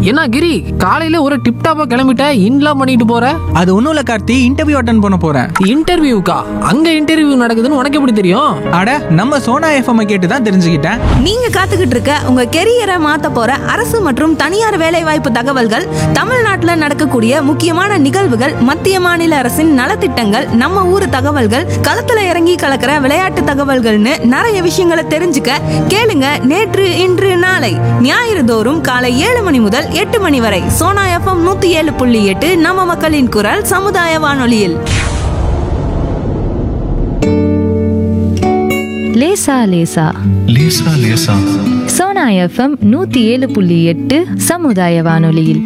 என்ன கிரி காலையில ஒரு டிப்டாப்பா கிளம்பிட்ட இன்லாம் பண்ணிட்டு போற அது ஒன்றும் இல்லை கார்த்தி இன்டர்வியூ அட்டன் பண்ண போகிறேன் இன்டர்வியூக்கா அங்க இன்டர்வியூ நடக்குதுன்னு உனக்கு எப்படி தெரியும் அட நம்ம சோனா எஃப்எம் கேட்டு தான் தெரிஞ்சுக்கிட்டேன் நீங்க காத்துக்கிட்டு இருக்க உங்க கெரியரை மாத்த போற அரசு மற்றும் தனியார் வேலைவாய்ப்பு தகவல்கள் தமிழ்நாட்டுல நடக்கக்கூடிய முக்கியமான நிகழ்வுகள் மத்திய மாநில அரசின் நலத்திட்டங்கள் நம்ம ஊர் தகவல்கள் களத்துல இறங்கி கலக்கிற விளையாட்டு தகவல்கள்னு நிறைய விஷயங்களை தெரிஞ்சுக்க கேளுங்க நேற்று இன்று நாளை ஞாயிறு தோறும் காலை ஏழு மணி முதல் எட்டு மணி வரை சோனா எஃப்எம் நூத்தி ஏழு புள்ளி எட்டு நம்ம மக்களின் குரல் சமுதாய வானொலியில் லேசா லேசா லேசா லேசா சோனா எஃப்எம் நூத்தி ஏழு புள்ளி எட்டு சமுதாய வானொலியில்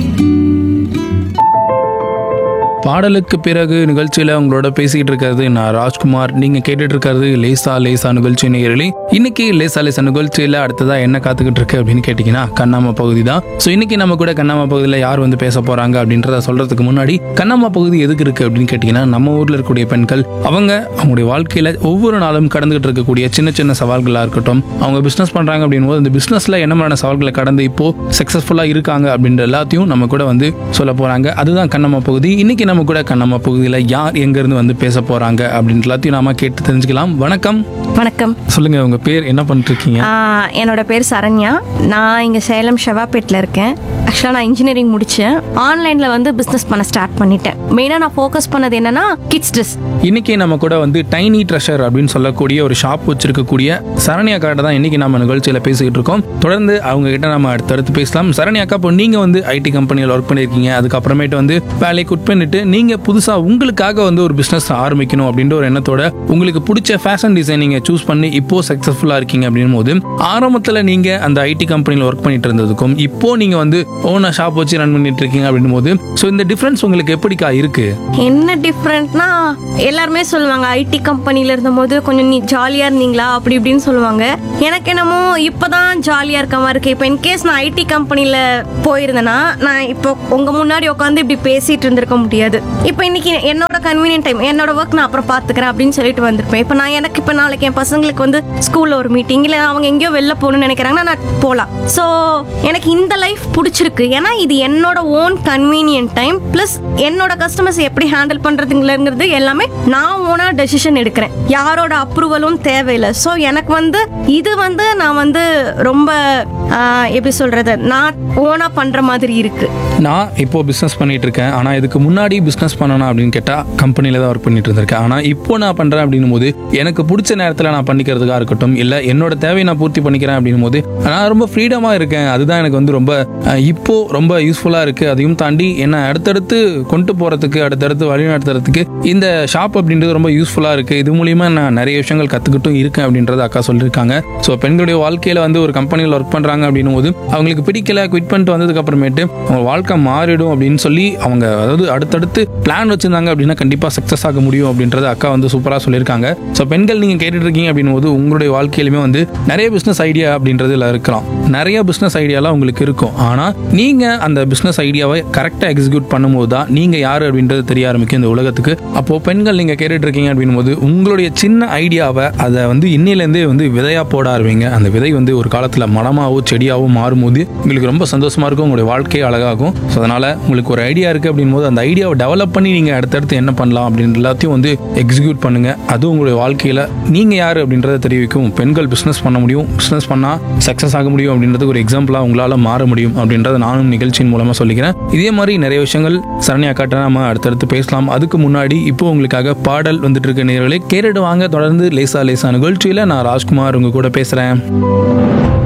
பாடலுக்கு பிறகு நிகழ்ச்சியில் உங்களோட பேசிக்கிட்டு இருக்கிறது நான் ராஜ்குமார் நீங்கள் கேட்டுட்டு இருக்கிறது லேசா லேசா நிகழ்ச்சி நேயர்களே இன்னைக்கு லேசா லேசா நிகழ்ச்சியில் அடுத்ததா என்ன காத்துக்கிட்டு இருக்கு அப்படின்னு கேட்டிங்கன்னா கண்ணாம பகுதி தான் ஸோ இன்னைக்கு நம்ம கூட கண்ணாம பகுதியில் யார் வந்து பேச போகிறாங்க அப்படின்றத சொல்கிறதுக்கு முன்னாடி கண்ணாம பகுதி எதுக்கு இருக்குது அப்படின்னு கேட்டிங்கன்னா நம்ம ஊரில் இருக்கக்கூடிய பெண்கள் அவங்க அவங்களுடைய வாழ்க்கையில் ஒவ்வொரு நாளும் கடந்துகிட்டு இருக்கக்கூடிய சின்ன சின்ன சவால்களாக இருக்கட்டும் அவங்க பிஸ்னஸ் பண்ணுறாங்க அப்படின் போது அந்த பிஸ்னஸில் என்ன மாதிரியான சவால்களை கடந்து இப்போ சக்ஸஸ்ஃபுல்லாக இருக்காங்க அப்படின்ற எல்லாத்தையும் நம்ம கூட வந்து சொல்ல போகிறாங்க அதுதான் கண்ணம்மா பகுதி இன்னைக்கு நம்ம கூட கண்ணம்மா பகுதியில் யார் எங்கேருந்து வந்து பேச போகிறாங்க அப்படின்ற எல்லாத்தையும் நாம கேட்டு தெரிஞ்சுக்கலாம் வணக்கம் வணக்கம் சொல்லுங்க உங்க பேர் என்ன பண்ணிட்டு இருக்கீங்க ஆஹ் என்னோட பேர் சரண்யா நான் இங்கே சேலம் ஷெவாப்பேட்டில் இருக்கேன் ஆக்சுவலாக நான் இன்ஜினியரிங் முடித்தேன் ஆன்லைனில் வந்து பிஸ்னஸ் பண்ண ஸ்டார்ட் பண்ணிட்டேன் மெயினாக நான் ஃபோக்கஸ் பண்ணது என்னன்னா கிட்ஸ் ட்ரெஸ் இன்னைக்கு நம்ம கூட வந்து டைனி ட்ரெஷர் அப்படின்னு சொல்லக்கூடிய ஒரு ஷாப் வச்சிருக்கக்கூடிய சரண்யா அக்காட்ட தான் இன்னைக்கு நம்ம நிகழ்ச்சியில் பேசிக்கிட்டு இருக்கோம் தொடர்ந்து அவங்க கிட்ட நம்ம அடுத்தடுத்து பேசலாம் சரண்யா அக்கா இப்போ நீங்க வந்து ஐடி கம்பெனியில் ஒர்க் பண்ணியிருக்கீங்க அதுக்கப்புறமேட்டு வந்து வேலையை குட் பண்ணிட்டு நீங்க புதுசா உங்களுக்காக வந்து ஒரு பிசினஸ் ஆரம்பிக்கணும் அப்படின்ற ஒரு எண்ணத்தோட உங்களுக்கு பிடிச்ச ஃபேஷன் டிசைனிங்கை சூஸ் பண்ணி இப்போ சக்சஸ்ஃபுல்லா இருக்கீங்க அப்படின்னும் போது ஆரம்பத்தில் நீங்க அந்த ஐடி கம்பெனியில் ஒர்க் பண்ணிட்டு இருந்ததுக்கும் இப்போ நீங்க வந்து ஓனா ஷாப் வச்சு ரன் பண்ணிட்டு இருக்கீங்க அப்படின்னும் போது ஸோ இந்த டிஃபரன்ஸ் உங்களுக்கு எப்படிக்கா இருக்கு என்ன டிஃப்ரெண்ட்னா எல்லாருமே சொல்லுவாங்க ஐடி கம்பெனியில் இருந்தபோது கொஞ்சம் நீ ஜாலியாக இருந்தீங்களா அப்படி இப்படின்னு சொல்லுவாங்க எனக்கு என்னமோ இப்போ தான் ஜாலியாக இருக்க மாதிரி இருக்கு இப்போ இன்கேஸ் நான் ஐடி கம்பெனியில் போயிருந்தேன்னா நான் இப்போ உங்கள் முன்னாடி உட்காந்து இப்படி பேசிட்டு இருந்திருக்க முடியாது இப்போ இன்னைக்கு என்னோட கன்வீனியன்ட் டைம் என்னோட ஒர்க் நான் அப்புறம் பார்த்துக்கிறேன் அப்படின்னு சொல்லிட்டு வந்திருப்பேன் இப்போ நான் எனக்கு இப்போ நாளைக்கு என் பசங்களுக்கு வந்து ஸ்கூலில் ஒரு மீட்டிங் இல்லை அவங்க எங்கேயோ வெளில போகணும்னு நினைக்கிறாங்கன்னா நான் போகலாம் ஸோ எனக்கு இந்த லைஃப் பிடிச்சிருக்கு ஏன்னா இது என்னோட ஓன் கன்வீனியன்ட் டைம் ப்ளஸ் என்னோட கஸ்டமர்ஸ் எப்படி ஹேண்டில் பண்ணுறதுங்கிறது எல்லாமே நான் ஓனாக டெசிஷன் எடுக்கிறேன் யாரோட அப்ரூவலும் தேவையில்லை ஸோ எனக்கு வந்து இது வந்து நான் வந்து ரொம்ப ஆஹ், எப்படி சொல்கிறது நான் ஓனாக பண்ணுற மாதிரி இருக்குது நான் இப்போ பிஸ்னஸ் பண்ணிட்டு இருக்கேன் ஆனால் இதுக்கு முன்னாடி பிஸ்னஸ் பண்ணணும் அப்படின்னு கேட்டால் கம்பெனியில் தான் ஒர்க் பண்ணிட்டு இருந்திருக்கேன் ஆனால் இப்போ நான் பண்ணுறேன் அப்படின்னும் போது எனக்கு பிடிச்ச நேரத்தில் நான் பண்ணிக்கிறதுக்காக இருக்கட்டும் இல்லை என்னோட தேவையை நான் பூர்த்தி பண்ணிக்கிறேன் அப்படின்னும் போது நான் ரொம்ப ஃப்ரீடமாக இருக்கேன் அதுதான் எனக்கு வந்து ரொம்ப அஹ், இப்போ ரொம்ப யூஸ்ஃபுல்லாக இருக்குது அதையும் தாண்டி என்னை அடுத்தடுத்து கொண்டு போகிறதுக்கு அடுத்தடுத்து வழி நடத்துறதுக்கு இந்த ஷாப் அப்படின்றது ரொம்ப யூஸ்ஃபுல்லாக இருக்குது இது மூலியமா நான் நிறைய விஷயங்கள் கற்றுக்கிட்டும் இருக்கேன் அப்படின்றத அக்கா சொல்லியிருக்காங்க ஸோ பெண்களுடைய வாழ்க்கையில் வந்து ஒரு கம்பெனியில் ஒர்க் பண்ணுறாங்க அப்படின்னும் போது அவங்களுக்கு பிடிக்கல குவிட் பண்ணிட்டு வந்ததுக்கு அப்புறமேட்டு அவங்க வாழ்க்கை மாறிடும் அப்படின்னு சொல்லி அவங்க அதாவது அடுத்தடுத்து பிளான் வச்சிருந்தாங்க அப்படின்னா கண்டிப்பாக சக்ஸஸ் ஆக முடியும் அப்படின்றத அக்கா வந்து சூப்பராக சொல்லியிருக்காங்க ஸோ பெண்கள் நீங்கள் கேட்டுட்டு இருக்கீங்க அப்படின்னும் போது உங்களுடைய வாழ்க்கையிலுமே வந்து நிறைய பிஸ்னஸ் ஐடியா அப்படின்றதுல இருக்கலாம் நிறைய பிஸ்னஸ் ஐடியாலாம் உங்களுக்கு இருக்கும் ஆனால் நீங்கள் அந்த பிஸ்னஸ் ஐடியாவை கரெக்டாக எக்ஸிக்யூட் பண்ணும்போது தான் நீங்கள் யார் அப்படின்றது தெரிய ஆரம்பிக்கும் இந்த உலகத்துக்கு அப்போ பெண்கள் நீங்கள் கேட்டுட்டு இருக்கீங்க அப்படின்னும் போது உங்களுடைய சின்ன ஐடியாவை அதை வந்து இன்னிலேருந்தே வந்து விதையாக போட ஆரம்பிங்க அந்த விதை வந்து ஒரு காலத்தில் மரமாவோ செடியாவோ மாறும்போது உங்களுக்கு ரொம்ப சந்தோஷமா இருக்கும் உங்களுடைய வாழ்க்கையே அழகாகும் ஸோ அதனால உங்களுக்கு ஒரு ஐடியா இருக்கு அப்படின் போது அந்த ஐடியாவை டெவலப் பண்ணி நீங்கள் அடுத்தடுத்து என்ன பண்ணலாம் அப்படின்ற எல்லாத்தையும் வந்து எக்ஸிக்யூட் பண்ணுங்க அது உங்களுடைய வாழ்க்கையில் நீங்கள் யார் அப்படின்றத தெரிவிக்கும் பெண்கள் பிஸ்னஸ் பண்ண முடியும் பிஸ்னஸ் பண்ணால் சக்ஸஸ் ஆக முடியும் அப்படின்றது ஒரு எக்ஸாம்பிளாக உங்களால் மாற முடியும் அப்படின்றத நானும் நிகழ்ச்சியின் மூலமாக சொல்லிக்கிறேன் இதே மாதிரி நிறைய விஷயங்கள் சரண்யா காட்ட நம்ம அடுத்தடுத்து பேசலாம் அதுக்கு முன்னாடி இப்போ உங்களுக்காக பாடல் வந்துட்டு இருக்க நேர்களை கேட்டுட்டு வாங்க தொடர்ந்து லேசா லேசா நிகழ்ச்சியில் நான் ராஜ்குமார் உங்க கூட பேசுகிறேன்